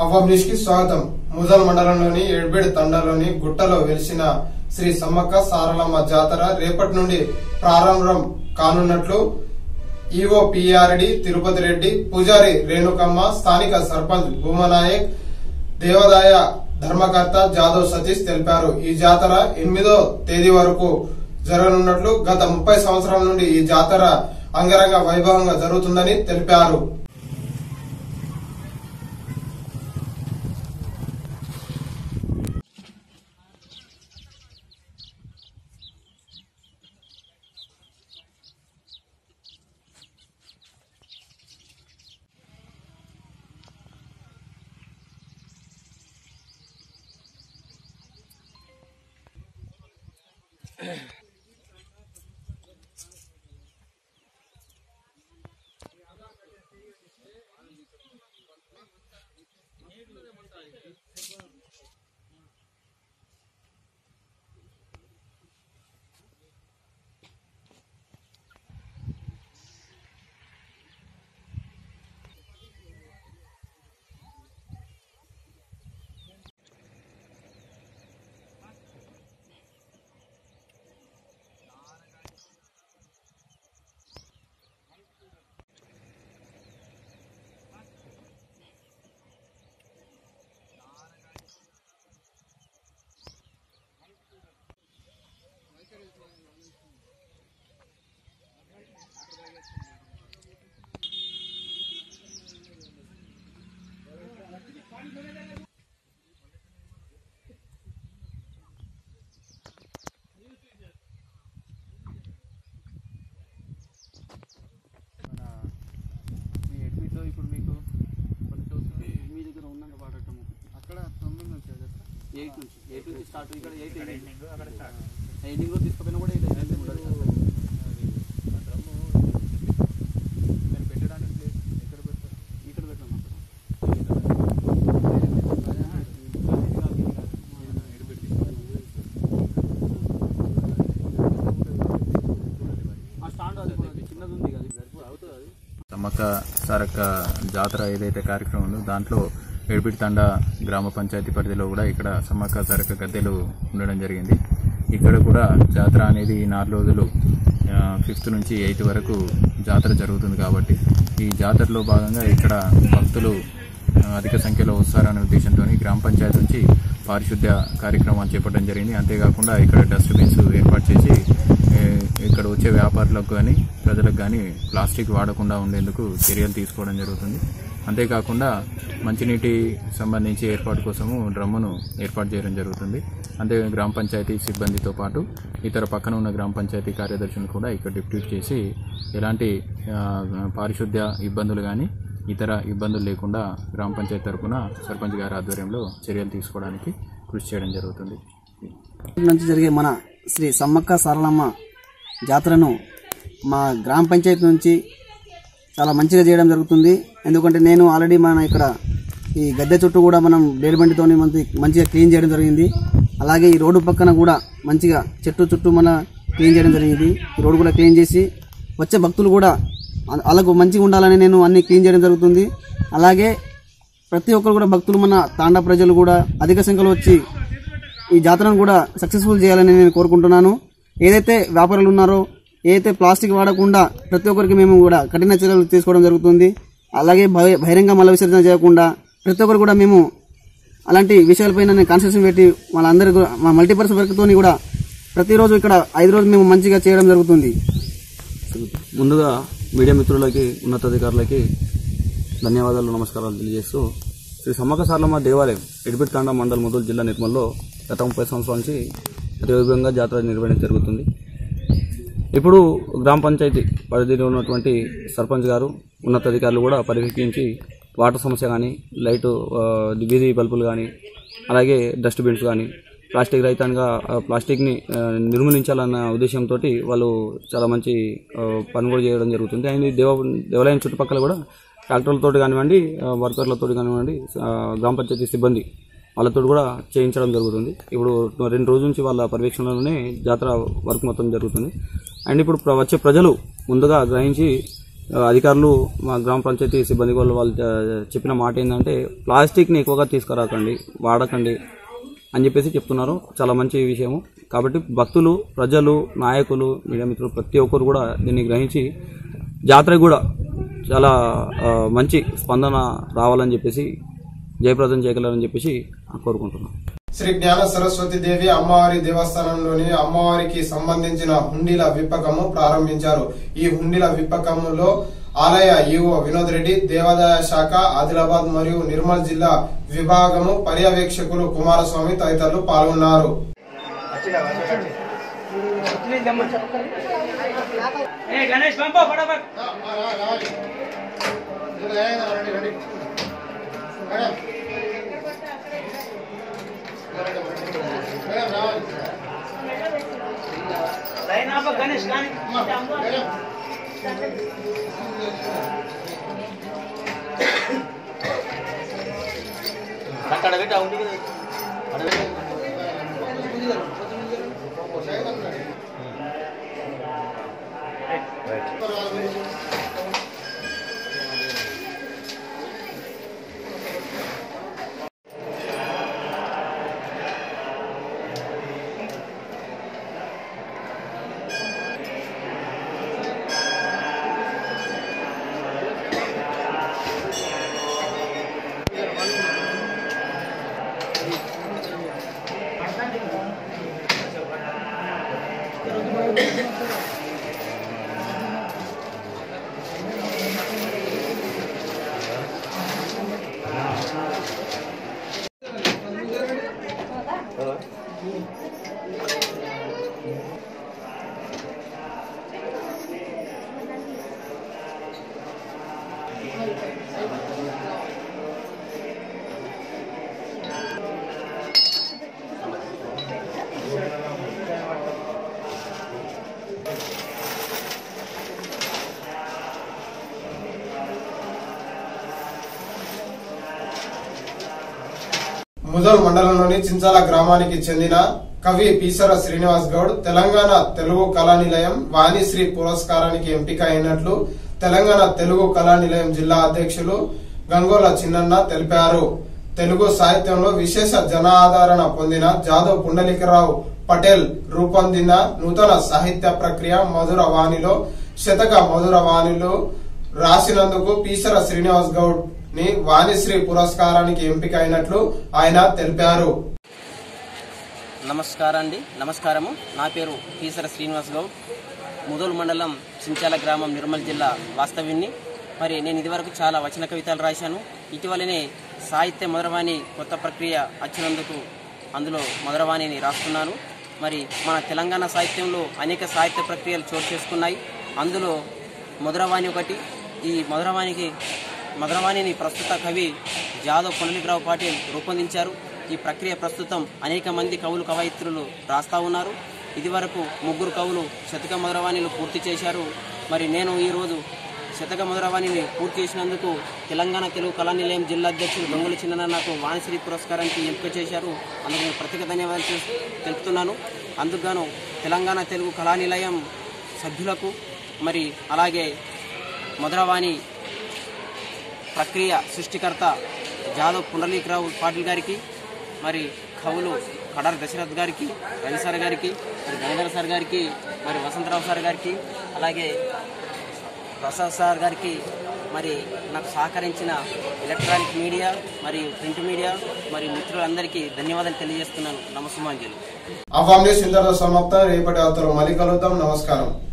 అవ్వం news కి స్వాగతం ముదల్ మండలంలోని ఎడ్బెడ్ తండాలోని గుట్టలో వెలిసిన శ్రీ సమ్మక్క సారలమ్మ జాతర రేపటి నుండి ప్రారంభం కానున్నట్లు ఈవో పిఆర్డి తిరుపతి రెడ్డి పూజారి రేణుకమ్మ స్థానిక సర్పంచ్ భూమనాయక్ దేవాదాయ ధర్మకర్త జాదవ్ సతీష్ తెలిపారు ఈ జాతర ఎనిమిదో తేదీ వరకు జరగనున్నట్లు గత ముప్పై సంవత్సరాల నుండి ఈ జాతర అంగరంగ వైభవంగా జరుగుతుందని తెలిపారు మన మీ ఎడ్మిట్లో ఇప్పుడు మీకు కొన్ని చూస్తుంది మీ దగ్గర ఉన్నాక వాడటము అక్కడ తొమ్మిది నుంచి కదా సార్ ఎయిట్ నుంచి ఎయిట్ నుంచి స్టార్ట్ ఇక్కడ ఎయిట్ ఎండింగ్ అక్కడ స్టార్ట్ ఎండింగ్లో తీసుకుపోయినా కూడా ఎయిట్ ఎండింగ్ ఉండదు సార్ పెట్టడానికి ప్లేస్ ఎక్కడ పెడతారు ఇక్కడ పెట్టాం అక్కడ ఆ స్టాండ్ అది కూడా చిన్నది ఉంది కదా ఇది అవుతుంది అది సమ్మక్క సారక్క జాతర ఏదైతే కార్యక్రమం ఉందో దాంట్లో ఎడిపిడి తండ గ్రామ పంచాయతీ పరిధిలో కూడా ఇక్కడ సమ్మక్క సారక్క గద్దెలు ఉండడం జరిగింది ఇక్కడ కూడా జాతర అనేది ఈ నాలుగు రోజులు ఫిఫ్త్ నుంచి ఎయిత్ వరకు జాతర జరుగుతుంది కాబట్టి ఈ జాతరలో భాగంగా ఇక్కడ భక్తులు ఆ, అధిక సంఖ్యలో వస్తారనే ఉద్దేశంతో గ్రామ పంచాయతీ నుంచి పారిశుద్ధ్య కార్యక్రమాలు చేపట్టడం జరిగింది అంతేకాకుండా ఇక్కడ డస్ట్బిన్స్ ఏర్పాటు చేసి ఏ, ఇక్కడ వచ్చే వ్యాపారులకు కానీ ప్రజలకు కానీ ప్లాస్టిక్ వాడకుండా ఉండేందుకు చర్యలు తీసుకోవడం జరుగుతుంది అంతేకాకుండా మంచినీటి సంబంధించి ఏర్పాటు కోసము డ్రమ్మును ఏర్పాటు చేయడం జరుగుతుంది అంతే గ్రామ పంచాయతీ సిబ్బందితో పాటు ఇతర పక్కన ఉన్న గ్రామ పంచాయతీ కార్యదర్శులను కూడా ఇక్కడ డిప్యూట్ చేసి ఎలాంటి ఆ, పారిశుద్ధ్య ఇబ్బందులు కానీ ఇతర ఇబ్బందులు లేకుండా గ్రామ పంచాయతీ తరపున సర్పంచ్ గారి ఆధ్వర్యంలో చర్యలు తీసుకోవడానికి కృషి చేయడం జరుగుతుంది నుంచి జరిగే మన శ్రీ సమ్మక్క సారలమ్మ జాతరను మా గ్రామ పంచాయతీ నుంచి చాలా మంచిగా చేయడం జరుగుతుంది ఎందుకంటే నేను ఆల్రెడీ మన ఇక్కడ ఈ గద్దె చుట్టూ కూడా మనం బేల్ బండితోని మంచి మంచిగా క్లీన్ చేయడం జరిగింది అలాగే ఈ రోడ్డు పక్కన కూడా మంచిగా చెట్టు చుట్టూ మన క్లీన్ చేయడం జరిగింది ఈ రోడ్డు కూడా క్లీన్ చేసి వచ్చే భక్తులు కూడా అ- వాళ్ళకు మంచిగా ఉండాలని నేను అన్ని క్లీన్ చేయడం జరుగుతుంది అలాగే ప్రతి ఒక్కరు కూడా భక్తులు మన తాండా ప్రజలు కూడా అధిక సంఖ్యలో వచ్చి ఈ జాతరను కూడా సక్సెస్ఫుల్ చేయాలని నేను కోరుకుంటున్నాను ఏదైతే వ్యాపారులు ఉన్నారో ఏదైతే ప్లాస్టిక్ వాడకుండా ప్రతి ఒక్కరికి మేము కూడా కఠిన చర్యలు తీసుకోవడం జరుగుతుంది అలాగే బహి- బహిరంగ మల విసర్జన చేయకుండా ప్రతి ఒక్కరు కూడా మేము అలాంటి విషయాలపైన నేను కాన్సన్ట్రేషన్ పెట్టి వాళ్ళందరూ కూడా- మా మల్టీపర్సన్ వర్క్తో కూడా ప్రతిరోజు ఇక్కడ ఐదు రోజులు మేము మంచిగా చేయడం జరుగుతుంది ముందుగా మీడియా మిత్రులకి ఉన్నతాధికారులకి ధన్యవాదాలు నమస్కారాలు తెలియజేస్తూ శ్రీ సమ్మక్క సారలమ్మ దేవాలయం ఎడిపిట్ తాండా మండల్ ముదూరు జిల్లా నిర్మల్లో గత ముప్పై సంవత్సరాల నుంచి అతివైభవంగా జాతర నిర్వహించడం జరుగుతుంది ఇప్పుడు గ్రామ పంచాయతీ పరిధిలో ఉన్నటువంటి సర్పంచ్ గారు ఉన్నతాధికారులు కూడా పర్యవేక్షించి వాటర్ సమస్య కానీ లైట్ ఆ, వీధి బల్బులు కానీ అలాగే డస్ట్బిన్స్ కానీ ప్లాస్టిక్ రహితంగా ఆ, ప్లాస్టిక్ని ఆ, నిర్మూలించాలన్న ఉద్దేశంతో వాళ్ళు చాలా మంచి ఆ, పని కూడా చేయడం జరుగుతుంది అండ్ ఈ దేవ దేవాలయం చుట్టుపక్కల కూడా ట్రాక్టర్లతో కానివ్వండి ఆ, వర్కర్లతో కానివ్వండి ఆ, గ్రామ పంచాయతీ సిబ్బంది వాళ్ళతో కూడా చేయించడం జరుగుతుంది ఇప్పుడు రెండు రోజుల నుంచి వాళ్ళ పర్యవేక్షణలోనే జాతర వర్క్ మొత్తం జరుగుతుంది అండ్ ఇప్పుడు ప్ర- వచ్చే ప్రజలు ముందుగా గ్రహించి ఆ, అధికారులు మా గ్రామ పంచాయతీ సిబ్బంది వాళ్ళు వాళ్ళు ఆ, చెప్పిన మాట ఏంటంటే ప్లాస్టిక్ని ఎక్కువగా తీసుకురాకండి వాడకండి అని చెప్పేసి చెప్తున్నారు చాలా మంచి విషయము కాబట్టి భక్తులు ప్రజలు నాయకులు మీడియా మిత్రులు ప్రతి ఒక్కరు కూడా దీన్ని గ్రహించి జాతర కూడా చాలా ఆ, మంచి స్పందన రావాలని చెప్పేసి జయప్రదం చేయగలరని చెప్పేసి కోరుకుంటున్నాను శ్రీ జ్ఞాన సరస్వతి దేవి అమ్మవారి దేవస్థానంలోని అమ్మవారికి సంబంధించిన హుండీల విప్పకము ప్రారంభించారు ఈ హుండీల విప్పకములో ఆలయ ఈవో వినోద్ రెడ్డి దేవాదాయ శాఖ ఆదిలాబాద్ మరియు నిర్మల్ జిల్లా విభాగము పర్యవేక్షకులు కుమారస్వామి తదితరులు పాల్గొన్నారు గణేష్ పంపో ఫటాఫట్ లైన్ ఆప గణేష్ కానీ ముదల్ మండలంలోని చించాల గ్రామానికి చెందిన కవి పీసర శ్రీనివాస్ గౌడ్ తెలంగాణ తెలుగు కళానిలయం వాణిశ్రీ పురస్కారానికి ఎంపిక అయినట్లు తెలంగాణ తెలుగు కళానిలయం జిల్లా అధ్యక్షులు గంగోల చిన్నన్న తెలిపారు తెలుగు సాహిత్యంలో విశేష జనాదరణ పొందిన జాదవ్ పుండలికరావు పటేల్ రూపొందిన నూతన సాహిత్య ప్రక్రియ మధుర వాణిలో శతక మధుర వాణిలో రాసినందుకు పీసర శ్రీనివాస్ గౌడ్ ని వాణిశ్రీ పురస్కారానికి ఎంపిక అయినట్లు ఆయన తెలిపారు నమస్కారం అండి నమస్కారము నా పేరు పీసర శ్రీనివాస్ గౌడ్ ముదోలు మండలం చించాల గ్రామం నిర్మల్ జిల్లా వాస్తవ్యుణ్ణి మరి నేను ఇదివరకు చాలా వచన కవితలు రాశాను ఇటీవలనే సాహిత్య మధురవాణి కొత్త ప్రక్రియ వచ్చినందుకు అందులో మధురవాణిని రాస్తున్నాను మరి మన తెలంగాణ సాహిత్యంలో అనేక సాహిత్య ప్రక్రియలు చోటు చేసుకున్నాయి అందులో మధురవాణి ఒకటి ఈ మధురవాణికి మధురవాణిని ప్రస్తుత కవి జాదవ్ పునలికరావు పాటిల్ రూపొందించారు ఈ ప్రక్రియ ప్రస్తుతం అనేక మంది కవులు కవయిత్రులు రాస్తా ఉన్నారు ఇదివరకు ముగ్గురు కవులు శతక మధురవాణిలు పూర్తి చేశారు మరి నేను ఈరోజు శతక మధురవాణిని పూర్తి చేసినందుకు తెలంగాణ తెలుగు కళానిలయం జిల్లా అధ్యక్షులు దొంగల చిన్న నాకు వాణిశ్రీ పురస్కారానికి ఎంపిక చేశారు అందుకు నేను ప్రత్యేక ధన్యవాదాలు చేస్తూ- తెలుపుతున్నాను అందుకుగాను తెలంగాణ తెలుగు కళానిలయం సభ్యులకు మరి అలాగే మధురవాణి ప్రక్రియ సృష్టికర్త జాదవ్ పుండలీకరావు పాటిల్ గారికి మరి కవులు కడర్ దశరథ్ గారికి రవి సార్ గారికి మరి గంగాధర సార్ గారికి మరి వసంతరావు సార్ గారికి అలాగే ప్రసాద్ సార్ గారికి మరి నాకు సహకరించిన ఎలక్ట్రానిక్ మీడియా మరియు ప్రింట్ మీడియా మరియు మిత్రులందరికీ ధన్యవాదాలు తెలియజేస్తున్నాను నమస్సుమాంజలి అవాం న్యూస్ ఇంతటితో సమాప్తం రేపటి వార్తలు మళ్ళీ కలుద్దాం నమస్కారం